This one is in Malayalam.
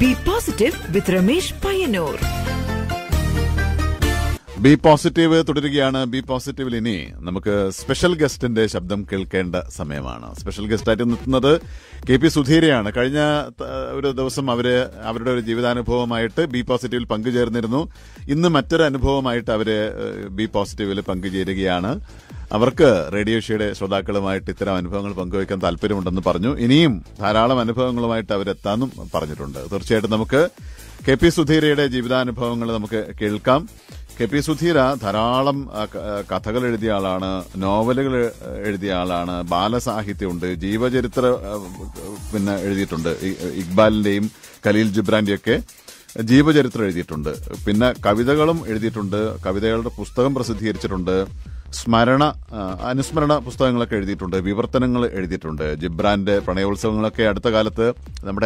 Be positive with Ramesh Payanur. B positive തുടരുകയാണ് ബി പോസിറ്റീവിൽ ഇനി നമുക്ക് സ്പെഷ്യൽ ഗസ്റ്റിന്റെ ശബ്ദം കേൾക്കേണ്ട സമയമാണ് സ്പെഷ്യൽ ഗസ്റ്റായിട്ട് നിൽക്കുന്നത് കെ പി സുധീരയാണ് കഴിഞ്ഞ ത- ഒരു ദിവസം അവര് അവരുടെ ഒരു ജീവിതാനുഭവമായിട്ട് ബി പോസിറ്റീവിൽ പങ്കുചേർന്നിരുന്നു ഇന്ന് മറ്റൊരു അനുഭവമായിട്ട് അവര് ഏഹ്, ബി പോസിറ്റീവിൽ പങ്കുചേരുകയാണ് അവർക്ക് റേഡിയോ ഷയുടെ ശ്രോതാക്കളുമായിട്ട് ഇത്തരം അനുഭവങ്ങൾ പങ്കുവയ്ക്കാൻ താല്പര്യമുണ്ടെന്ന് പറഞ്ഞു ഇനിയും ധാരാളം അനുഭവങ്ങളുമായിട്ട് അവരെത്താന്നും പറഞ്ഞിട്ടുണ്ട് തീർച്ചയായിട്ടും നമുക്ക് കെ പി സുധീരയുടെ ജീവിതാനുഭവങ്ങൾ നമുക്ക് കേൾക്കാം കെ പി സുധീര ധാരാളം ആ, ക- ആ, കഥകൾ എഴുതിയ ആളാണ് നോവലുകൾ ആ, എഴുതിയ ആളാണ് ബാലസാഹിത്യമുണ്ട് ജീവചരിത്ര ആ, പിന്നെ എഴുതിയിട്ടുണ്ട് ഇ- ഇക്ബാലിന്റെയും ഖലീൽ ജിബ്രാന്റെയും ഒക്കെ ജീവചരിത്രം എഴുതിയിട്ടുണ്ട് പിന്നെ കവിതകളും എഴുതിയിട്ടുണ്ട് കവിതകളുടെ പുസ്തകം പ്രസിദ്ധീകരിച്ചിട്ടുണ്ട് സ്മരണ ആ, അനുസ്മരണ പുസ്തകങ്ങളൊക്കെ എഴുതിയിട്ടുണ്ട് വിവർത്തനങ്ങൾ എഴുതിയിട്ടുണ്ട് ജിബ്രാന്റെ പ്രണയോത്സവങ്ങളൊക്കെ അടുത്ത കാലത്ത് നമ്മുടെ